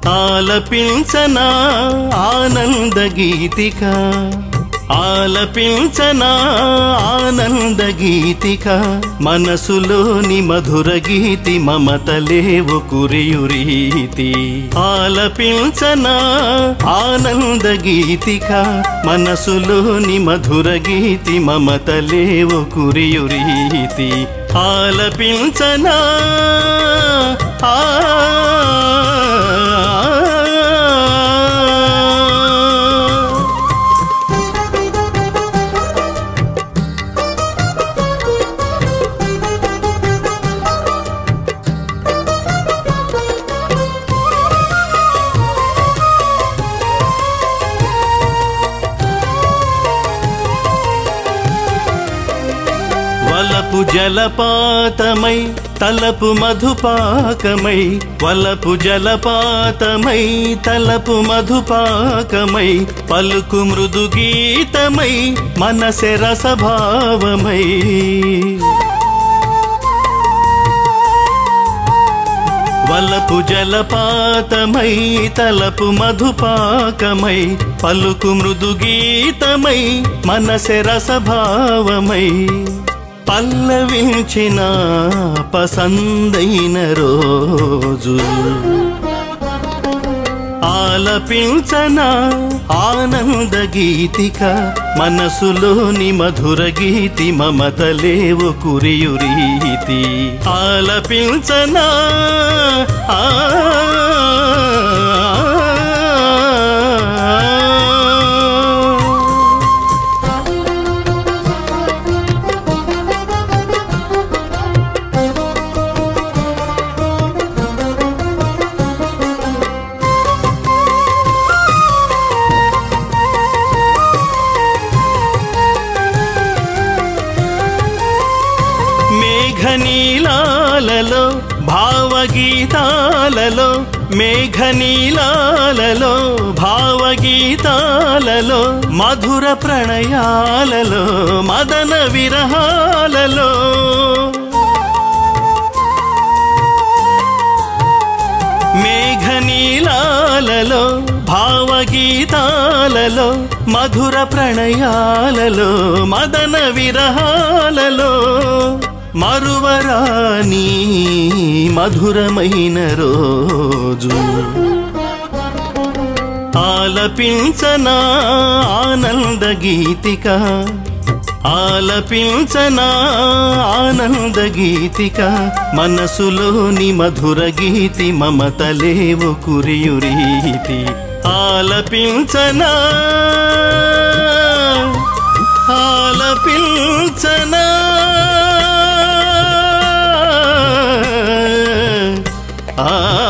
ఆలపించనా ఆనంద గీతిక ఆలపించనా ఆనంద గీతిక మనసులోని మధుర గీతి మమతలేవు కురియురీతి ఆలపించనా ఆనంద గీతిక మనసులోని మధుర గీతి మమతలేవు కురియురీతి ఆలపించనా ఆ వలపు జలపాతమై తలపు మధుపాకమై వలపు జలపాతమై తలపు మధుపాకమై పలుకు మృదు గీతమై మనసె రసభావమై వలపు జలపాతమై తలపు మధుపాకమై పలుకు మృదు గీతమై మనసె రసభావమై పల్లవించిన పసందైన రోజు ఆలపించన ఆనంద గీతిక మనసులోని మధుర గీతి మమతలేవు కురియురీతి ఆలపించన ఆ మేఘనీలాలలో భావగీతాలలో మేఘనీలాలలో భావగీతాలలో మధుర ప్రణయాలలో మదన విరహాలలో మేఘనీలాలలో భావగీతాలలో మధుర ప్రణయాలలో మదన విరహాలలో మరువరాని మధురమైన రోజు ఆలపించనా ఆనంద గీతిక ఆలపించనా ఆనంద గీతిక మనసులోని మధుర గీతి మమతలేవు కురియురీతి ఆలపించనా ఆలపించనా ఆ